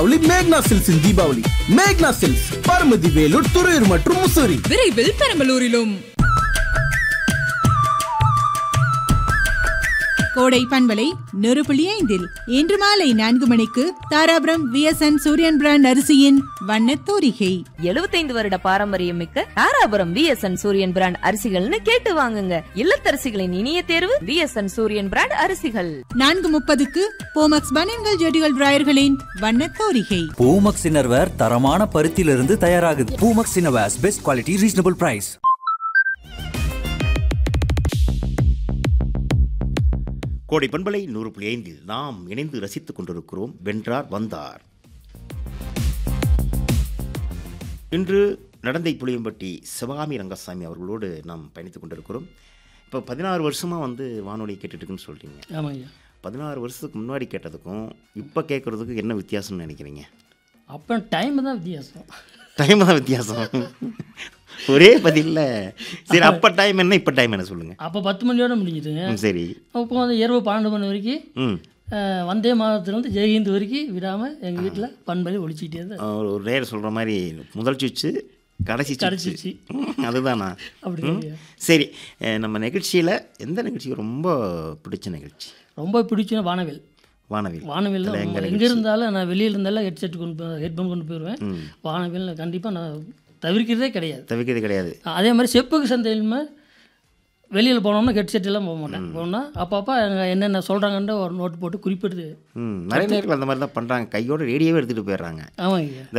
தீபாவளி மேக்னா சில்க்ஸின் தீபாவளி மேக்னா சில்க்ஸ் பரமதி வேலூர் துறையூர் மற்றும் முசூரி விரைவில் பெரம்பலூரிலும் கோடை பண்பலை நெருப்புள்ளி ஐந்தில் இன்று மாலை நான்கு மணிக்கு தாராபுரம் விஎஸ்என் சூரியன் பிராண்ட் அரிசியின் வண்ணத் தோரிகை எழுபத்தைந்து வருட பாரம்பரியம் மிக்க தாராபுரம் விஎஸ்என் சூரியன் பிராண்ட் அரிசிகள்னு கேட்டு வாங்குங்க இல்லத்தரசிகளின் இனிய தேர்வு விஎஸ்என் சூரியன் பிராண்ட் அரிசிகள் நான்கு முப்பதுக்கு போமக்ஸ் பனியன்கள் ஜெடிகள் டிராயர்களின் வண்ணத் தோரிகை பூமக்ஸ் இன்னர்வேர் தரமான பருத்தியிலிருந்து தயாராகுது Poomex innerwears best quality reasonable price Kodai பண்பலை நூறு புள்ளி ஐந்தில் நாம் இணைந்து ரசித்துக் கொண்டிருக்கிறோம் வென்றார் வந்தார் இன்று நடந்தை புளியம்பட்டி சிவகாமி ரங்கசாமி அவர்களோடு நாம் பயணித்துக் கொண்டிருக்கிறோம் இப்போ பதினாறு வருஷமாக வந்து வானொலி கேட்டுட்டுருக்குன்னு சொல்கிறீங்க ஆமாங்க பதினாறு வருஷத்துக்கு முன்னாடி கேட்டதுக்கும் இப்போ கேட்குறதுக்கும் என்ன வித்தியாசம்னு நினைக்கிறீங்க அப்போ டைம் தான் வித்தியாசம் டைம் தான் வித்தியாசம் ஒரே பதில்ல சரி அப்போ டைம் என்ன இப்போ டைம் என்ன சொல்லுங்கள் அப்போ பத்து மணியோட முடிஞ்சுதுங்க ம் சரி அப்போ வந்து இரவு பன்னெண்டு மணி வரைக்கும் ம் அஹ், வந்தே மாதத்துலேருந்து ஜெயஹிந்த் வரைக்கும் விடாமல் எங்கள் வீட்டில் பண்பலி ஒழிச்சிக்கிட்டே தான் ஒரு ஒரு நேரம் சொல்கிற மாதிரி முதல் சுவிட்சு கடைசி கடைசி சுவிட்சு ம், அதுதானா அப்படி ம். சரி அஹ், நம்ம நிகழ்ச்சியில் எந்த நிகழ்ச்சி ரொம்ப பிடிச்ச நிகழ்ச்சி ரொம்ப பிடிச்சுன்னா வானவில் வானவில் வானவில் அதுல எங்க தான் எங்கே இருந்தாலும் நான் வெளியில் இருந்தாலும் ஹெட்செட் கொண்டு போய் ஹெட்ஃபோன் கொண்டு போயிடுவேன் வானவில் கண்டிப்பாக நான் தவிர்க்கிறதே கிடையாது தவிர்க்கிறது கிடையாது அதே மாதிரி செப்புக்கு சந்தையிலுமே வெளியில் போனோம்னா ஹெட்செட் எல்லாம் போக மாட்டேன் போனோம்னா அப்பப்போ என்னென்ன சொல்கிறாங்கன்ற ஒரு நோட் போட்டு குறிப்பிடுது ம் நிறைய நேரங்கள் அந்த மாதிரி தான் பண்ணுறாங்க கையோட ரேடியோவே எடுத்துகிட்டு போயிடுறாங்க ஆமாங்க